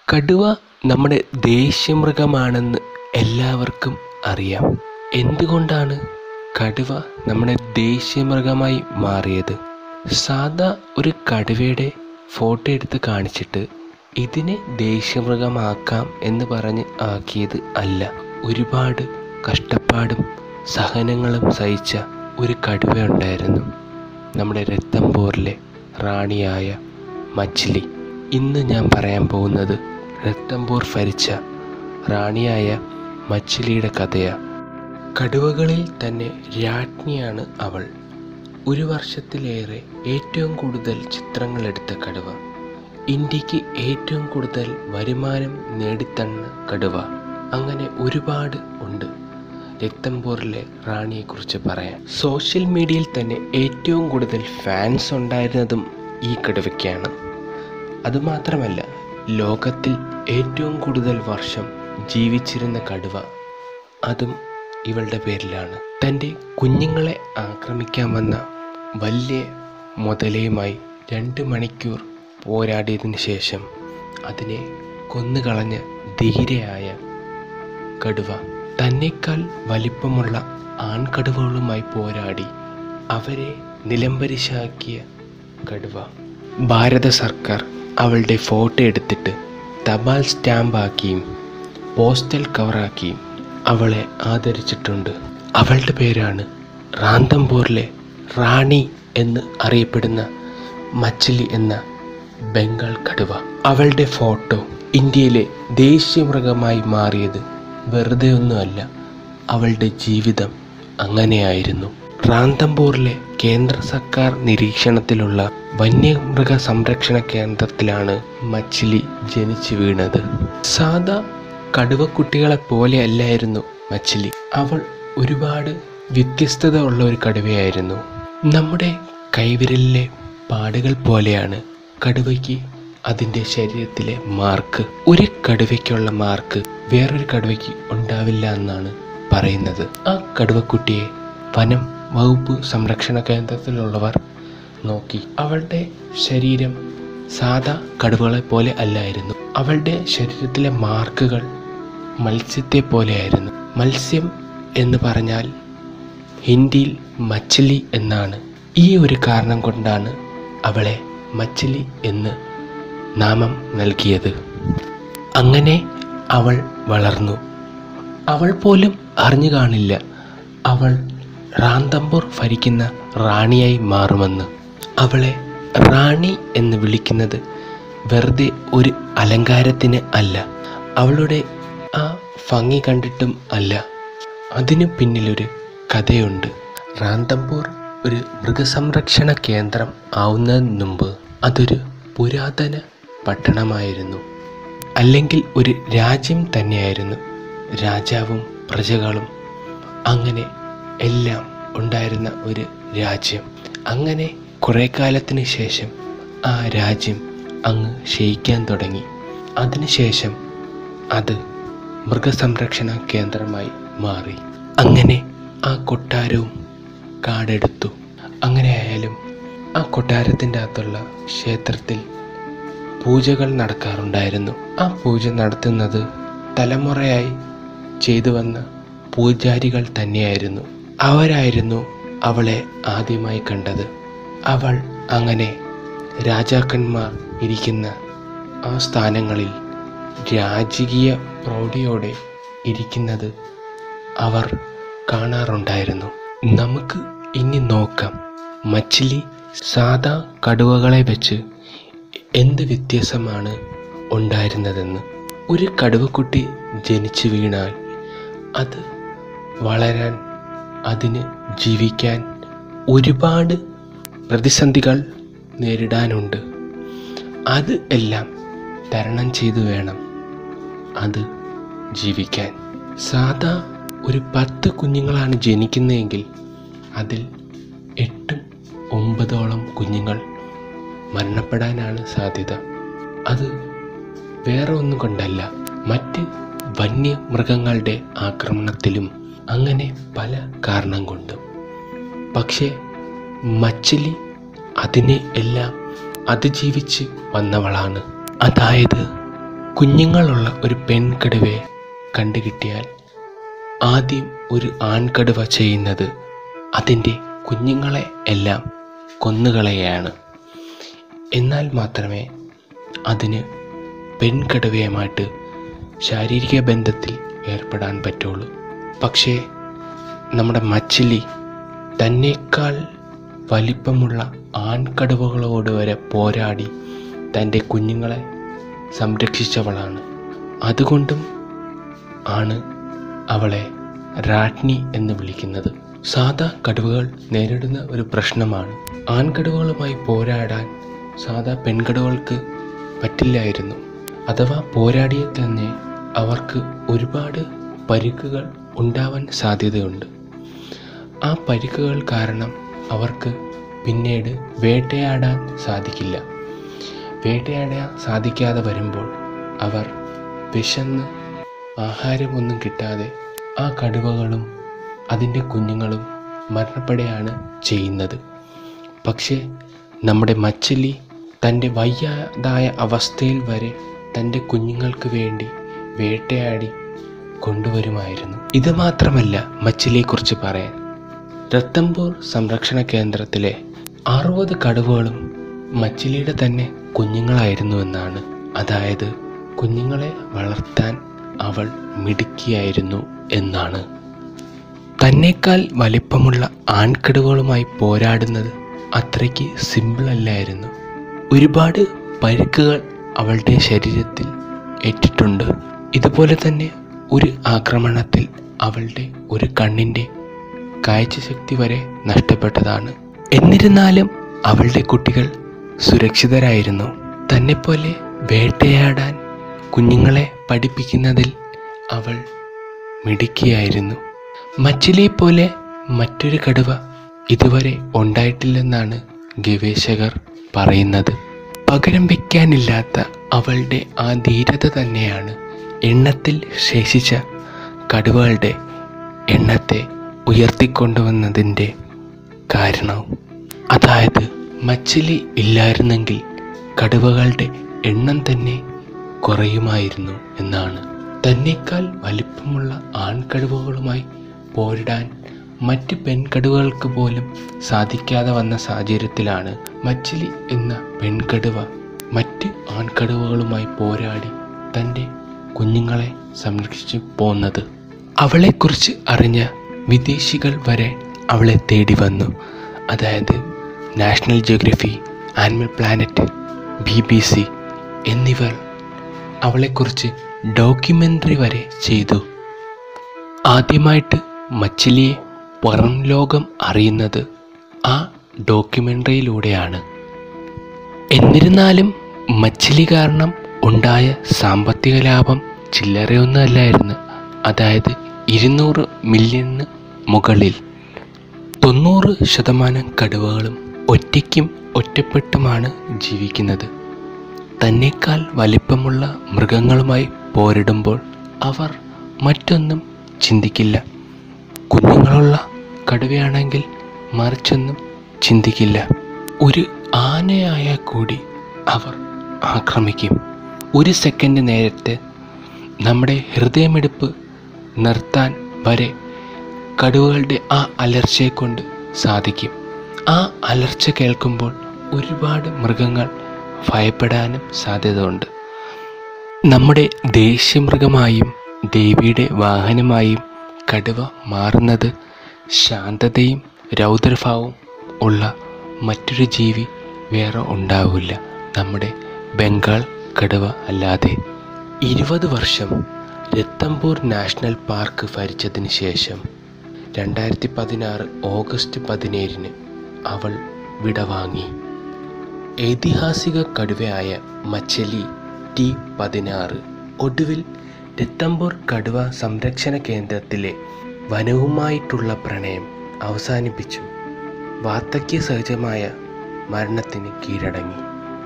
കടുവ നമ്മുടെ ദേശീയമൃഗമാണെന്ന് എല്ലാവർക്കും അറിയാം എന്തുകൊണ്ടാണ് കടുവ നമ്മുടെ ദേശീയമൃഗമായി മാറിയത് സാധാ ഒരു കടുവയുടെ ഫോട്ടോ എടുത്ത് കാണിച്ചിട്ട് ഇതിനെ ദേശീയമൃഗമാക്കാം എന്ന് പറഞ്ഞ് ആക്കിയത് അല്ല ഒരുപാട് കഷ്ടപ്പാടും സഹനങ്ങളും സഹിച്ച ഒരു കടുവയുണ്ടായിരുന്നു നമ്മുടെ രത്തംബോറിലെ റാണിയായ മച്ചിലി ഇന്ന് ഞാൻ പറയാൻ പോകുന്നത് രത്തംബോർ ഭരിച്ച റാണിയായ മച്ചിലിയുടെ കഥയാണ് കടുവകളിൽ തന്നെ രാജ്ഞിയാണ് അവൾ ഒരു വർഷത്തിലേറെ ഏറ്റവും കൂടുതൽ ചിത്രങ്ങൾ എടുത്ത കടുവ ഇന്ത്യക്ക് ഏറ്റവും കൂടുതൽ വരുമാനം നേടിത്തന്ന കടുവ അങ്ങനെ ഒരുപാട് ഉണ്ട് രക്തംപൂറിലെ റാണിയെക്കുറിച്ച് പറയാം സോഷ്യൽ മീഡിയയിൽ തന്നെ ഏറ്റവും കൂടുതൽ ഫാൻസ് ഉണ്ടായിരുന്നതും ഈ കടുവയ്ക്കാണ് അതുമാത്രമല്ല ലോകത്തിൽ ഏറ്റവും കൂടുതൽ വർഷം ജീവിച്ചിരുന്ന കടുവ അതും ഇവളുടെ പേരിലാണ് തൻ്റെ കുഞ്ഞുങ്ങളെ ആക്രമിക്കാൻ വന്ന വലിയ മുതലയുമായി രണ്ട് മണിക്കൂർ പോരാടിയതിനു ശേഷം അതിനെ കൊന്നുകളഞ്ഞ ധീരയായ കടുവ തന്നേക്കാൾ വലിപ്പമുള്ള ആൺകടുവകളുമായി പോരാടി അവരെ നിലംപരിശാക്കിയ കടുവ ഭാരത സർക്കാർ അവളുടെ ഫോട്ടോ എടുത്തിട്ട് തപാൽ സ്റ്റാമ്പാക്കിയും പോസ്റ്റൽ കവറാക്കിയും അവളെ ആദരിച്ചിട്ടുണ്ട് അവളുടെ പേരാണ് റാന്തംപൂറിലെ റാണി എന്ന് അറിയപ്പെടുന്ന മച്ചിലി എന്ന ബംഗാൾ കടുവ അവളുടെ ഫോട്ടോ ഇന്ത്യയിലെ ദേശീയ മൃഗമായി മാറിയത് വെറുതെ ഒന്നുമല്ല അവളുടെ ജീവിതം അങ്ങനെയായിരുന്നു റാന്തംപൂറിലെ കേന്ദ്ര സർക്കാർ നിരീക്ഷണത്തിലുള്ള വന്യമൃഗ സംരക്ഷണ കേന്ദ്രത്തിലാണ് മച്ചിലി ജനിച്ചു വീണത് സാധാ കടുവക്കുട്ടികളെ പോലെ അല്ലായിരുന്നു മച്ചിലി അവൾ ഒരുപാട് വ്യത്യസ്തത ഉള്ള ഒരു കടുവയായിരുന്നു നമ്മുടെ കൈവിരലിലെ പാടുകൾ പോലെയാണ് കടുവയ്ക്ക് അതിൻ്റെ ശരീരത്തിലെ മാർക്ക് ഒരു കടുവയ്ക്കുള്ള മാർക്ക് വേറൊരു കടുവയ്ക്ക് ഉണ്ടാവില്ല എന്നാണ് പറയുന്നത് ആ കടുവക്കുട്ടിയെ വനം വകുപ്പ് സംരക്ഷണ കേന്ദ്രത്തിലുള്ളവർ നോക്കി അവളുടെ ശരീരം സാധാ കടുവകളെ പോലെ അല്ലായിരുന്നു അവളുടെ ശരീരത്തിലെ മാർക്കുകൾ മത്സ്യത്തെ പോലെയായിരുന്നു മത്സ്യം എന്ന് പറഞ്ഞാൽ ഹിന്ദിയിൽ മച്ചിലി എന്നാണ് ഈ ഒരു കാരണം കൊണ്ടാണ് അവളെ മച്ചിലി എന്ന് നാമം നൽകിയത് അങ്ങനെ അവൾ വളർന്നു അവൾ പോലും അറിഞ്ഞു കാണില്ല അവൾ റാന്തംപൂർ ഭരിക്കുന്ന റാണിയായി മാറുമെന്ന് അവളെ റാണി എന്ന് വിളിക്കുന്നത് വെറുതെ ഒരു അലങ്കാരത്തിന് അല്ല അവളുടെ ആ ഭംഗി കണ്ടിട്ടും അല്ല അതിനു പിന്നിലൊരു കഥയുണ്ട് റാന്തംപൂർ ഒരു മൃഗസംരക്ഷണ കേന്ദ്രം ആവുന്നതിന് മുമ്പ് അതൊരു പുരാതന പട്ടണമായിരുന്നു അല്ലെങ്കിൽ ഒരു രാജ്യം തന്നെയായിരുന്നു രാജാവും പ്രജകളും അങ്ങനെ എല്ലാം ഉണ്ടായിരുന്ന ഒരു രാജ്യം അങ്ങനെ കുറേ കാലത്തിന് ശേഷം ആ രാജ്യം അങ്ങ് ക്ഷയിക്കാൻ തുടങ്ങി അതിനുശേഷം അത് മൃഗസംരക്ഷണ കേന്ദ്രമായി മാറി അങ്ങനെ ആ കൊട്ടാരവും കാടെടുത്തു അങ്ങനെ ആയാലും ആ കൊട്ടാരത്തിൻ്റെ അകത്തുള്ള ക്ഷേത്രത്തിൽ പൂജകൾ നടക്കാറുണ്ടായിരുന്നു ആ പൂജ നടത്തുന്നത് തലമുറയായി ചെയ്തു വന്ന പൂജാരികൾ തന്നെയായിരുന്നു അവരായിരുന്നു അവളെ ആദ്യമായി കണ്ടത് അവൾ അങ്ങനെ രാജാക്കന്മാർ ഇരിക്കുന്ന ആ സ്ഥാനങ്ങളിൽ രാജകീയ പ്രൗഢിയോടെ ഇരിക്കുന്നത് അവർ കാണാറുണ്ടായിരുന്നു നമുക്ക് ഇനി നോക്കാം മച്ചിലി സാധാ കടുവകളെ വെച്ച് എന്ത് വ്യത്യാസമാണ് ഉണ്ടായിരുന്നതെന്ന് ഒരു കടുവക്കുട്ടി ജനിച്ചു വീണാൽ അത് വളരാൻ അതിന് ജീവിക്കാൻ ഒരുപാട് പ്രതിസന്ധികൾ നേരിടാനുണ്ട് അത് എല്ലാം തരണം ചെയ്തു വേണം അത് ജീവിക്കാൻ സാധാ ഒരു പത്ത് കുഞ്ഞുങ്ങളാണ് ജനിക്കുന്നതെങ്കിൽ അതിൽ എട്ടും ഒമ്പതോളം കുഞ്ഞുങ്ങൾ മരണപ്പെടാനാണ് സാധ്യത അത് വേറെ ഒന്നും കൊണ്ടല്ല മറ്റ് വന്യമൃഗങ്ങളുടെ ആക്രമണത്തിലും അങ്ങനെ പല കാരണം കൊണ്ടും പക്ഷേ മച്ചിലി അതിനെ എല്ലാം അതിജീവിച്ച് വന്നവളാണ് അതായത് കുഞ്ഞുങ്ങളുള്ള ഒരു പെൺകടുവയെ കണ്ടുകിട്ടിയാൽ ആദ്യം ഒരു ആൺകടുവ ചെയ്യുന്നത് അതിൻ്റെ കുഞ്ഞുങ്ങളെ എല്ലാം കൊന്നുകളയാണ് എന്നാൽ മാത്രമേ അതിന് പെൺകടുവയുമായിട്ട് ശാരീരിക ബന്ധത്തിൽ ഏർപ്പെടാൻ പറ്റുള്ളൂ പക്ഷേ നമ്മുടെ മച്ചിലി തന്നേക്കാൾ വലിപ്പമുള്ള ആൺകടുവകളോട് വരെ പോരാടി തൻ്റെ കുഞ്ഞുങ്ങളെ സംരക്ഷിച്ചവളാണ് അതുകൊണ്ടും ആണ് അവളെ റാട്നി എന്ന് വിളിക്കുന്നത് സാധാ കടുവകൾ നേരിടുന്ന ഒരു പ്രശ്നമാണ് ആൺകടുവകളുമായി പോരാടാൻ സാധാ പെൺകടുവകൾക്ക് പറ്റില്ലായിരുന്നു അഥവാ പോരാടിയ തന്നെ അവർക്ക് ഒരുപാട് പരിക്കുകൾ ഉണ്ടാവാൻ സാധ്യതയുണ്ട് ആ പരിക്കുകൾ കാരണം അവർക്ക് പിന്നീട് വേട്ടയാടാൻ സാധിക്കില്ല വേട്ടയാടാൻ സാധിക്കാതെ വരുമ്പോൾ അവർ വിശന്ന് ആഹാരമൊന്നും കിട്ടാതെ ആ കടുവകളും അതിൻ്റെ കുഞ്ഞുങ്ങളും മരണപ്പെടുകയാണ് ചെയ്യുന്നത് പക്ഷേ നമ്മുടെ മച്ചലി തൻ്റെ വയ്യാതായ അവസ്ഥയിൽ വരെ തൻ്റെ കുഞ്ഞുങ്ങൾക്ക് വേണ്ടി വേട്ടയാടി കൊണ്ടുവരുമായിരുന്നു ഇത് മാത്രമല്ല മച്ചിലിയെക്കുറിച്ച് പറയാൻ രത്തംപൂർ സംരക്ഷണ കേന്ദ്രത്തിലെ അറുപത് കടുവകളും മച്ചിലിയുടെ തന്നെ കുഞ്ഞുങ്ങളായിരുന്നുവെന്നാണ് അതായത് കുഞ്ഞുങ്ങളെ വളർത്താൻ അവൾ മിടുക്കിയായിരുന്നു എന്നാണ് തന്നേക്കാൾ വലിപ്പമുള്ള ആൺകടുവകളുമായി പോരാടുന്നത് അത്രയ്ക്ക് സിമ്പിൾ അല്ലായിരുന്നു ഒരുപാട് പരിക്കുകൾ അവളുടെ ശരീരത്തിൽ ഏറ്റിട്ടുണ്ട് ഇതുപോലെ തന്നെ ഒരു ആക്രമണത്തിൽ അവളുടെ ഒരു കണ്ണിൻ്റെ കാഴ്ചശക്തി വരെ നഷ്ടപ്പെട്ടതാണ് എന്നിരുന്നാലും അവളുടെ കുട്ടികൾ സുരക്ഷിതരായിരുന്നു തന്നെപ്പോലെ വേട്ടയാടാൻ കുഞ്ഞുങ്ങളെ പഠിപ്പിക്കുന്നതിൽ അവൾ മിടുക്കിയായിരുന്നു മച്ചിലിയെ പോലെ മറ്റൊരു കടുവ ഇതുവരെ ഉണ്ടായിട്ടില്ലെന്നാണ് ഗവേഷകർ പറയുന്നത് പകരം വയ്ക്കാനില്ലാത്ത അവളുടെ ആ ധീരത തന്നെയാണ് എണ്ണത്തിൽ ശേഷിച്ച കടുവകളുടെ എണ്ണത്തെ ഉയർത്തിക്കൊണ്ടുവന്നതിൻ്റെ കാരണവും അതായത് മച്ചിലി ഇല്ലായിരുന്നെങ്കിൽ കടുവകളുടെ എണ്ണം തന്നെ കുറയുമായിരുന്നു എന്നാണ് തന്നേക്കാൾ വലിപ്പമുള്ള ആൺകടുവകളുമായി പോരിടാൻ മറ്റ് പെൺകടുവകൾക്ക് പോലും സാധിക്കാതെ വന്ന സാഹചര്യത്തിലാണ് മച്ചിലി എന്ന പെൺകടുവ മറ്റ് ആൺകടുവകളുമായി പോരാടി തൻ്റെ കുഞ്ഞുങ്ങളെ സംരക്ഷിച്ചു പോന്നത് അവളെക്കുറിച്ച് അറിഞ്ഞ വിദേശികൾ വരെ അവളെ തേടി വന്നു അതായത് National Geography Animal Planet B B C എന്നിവർ അവളെക്കുറിച്ച് ഡോക്യുമെൻ്ററി വരെ ചെയ്തു ആദ്യമായിട്ട് മച്ചിലിയെ പുറം ലോകം അറിയുന്നത് ആ ഡോക്യുമെൻ്ററിയിലൂടെയാണ് എന്നിരുന്നാലും മച്ചിലി കാരണം ഉണ്ടായ സാമ്പത്തിക ലാഭം ചില്ലറയൊന്നുമല്ലായിരുന്നു അതായത് ഇരുന്നൂറ് മില്യണിന് മുകളിൽ തൊണ്ണൂറ് ശതമാനം കടുവകളും ഒറ്റയ്ക്കും ഒറ്റപ്പെട്ടുമാണ് ജീവിക്കുന്നത് തന്നേക്കാൾ വലിപ്പമുള്ള മൃഗങ്ങളുമായി പോരിടുമ്പോൾ അവർ മറ്റൊന്നും ചിന്തിക്കില്ല കുഞ്ഞുങ്ങളുള്ള കടുവയാണെങ്കിൽ മറിച്ചൊന്നും ചിന്തിക്കില്ല ഒരു ആനയായാൽ കൂടി അവർ ആക്രമിക്കും ഒരു സെക്കൻഡ് നേരത്തെ നമ്മുടെ ഹൃദയമിടിപ്പ് നിർത്താൻ വരെ കടുവകളുടെ ആ അലർച്ചയെ കൊണ്ട് സാധിക്കും ആ അലർച്ച കേൾക്കുമ്പോൾ ഒരുപാട് മൃഗങ്ങൾ ഭയപ്പെടാനും സാധ്യതയുണ്ട് നമ്മുടെ ദേശീയമൃഗമായും ദേവിയുടെ വാഹനമായും കടുവ മാറുന്നത് ശാന്തതയും രൗദ്രഭാവവും ഉള്ള മറ്റൊരു ജീവി വേറെ ഉണ്ടാവില്ല നമ്മുടെ ബംഗാൾ കടുവ അല്ലാതെ ഇരുപത് വർഷം രത്തംപൂർ നാഷണൽ പാർക്ക് ഭരിച്ചതിന് ശേഷം രണ്ടായിരത്തി പതിനാറ് ഓഗസ്റ്റ് പതിനേഴിന് അവൾ വിടവാങ്ങി ഐതിഹാസിക കടുവയായ മച്ചലി ടി പതിനാറ് ഒടുവിൽ രത്തംപൂർ കടുവ സംരക്ഷണ കേന്ദ്രത്തിലെ വനവുമായിട്ടുള്ള പ്രണയം അവസാനിപ്പിച്ചു വാർദ്ധക്യ സഹജമായ മരണത്തിന് കീഴടങ്ങി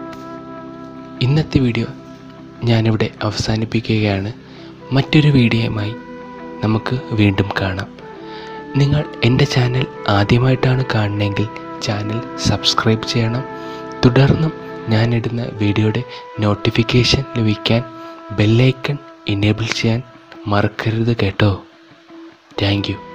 ഇന്നത്തെ വീഡിയോ ഞാനിവിടെ അവസാനിപ്പിക്കുകയാണ് മറ്റൊരു വീഡിയോയുമായി നമുക്ക് വീണ്ടും കാണാം നിങ്ങൾ എൻ്റെ ചാനൽ ആദ്യമായിട്ടാണ് കാണുന്നതെങ്കിൽ ചാനൽ സബ്സ്ക്രൈബ് ചെയ്യണം തുടർന്നും ഞാനിടുന്ന വീഡിയോയുടെ നോട്ടിഫിക്കേഷൻ ലഭിക്കാൻ ബെല്ലൈക്കൺ എനേബിൾ ചെയ്യാൻ മറക്കരുത് കേട്ടോ താങ്ക് യു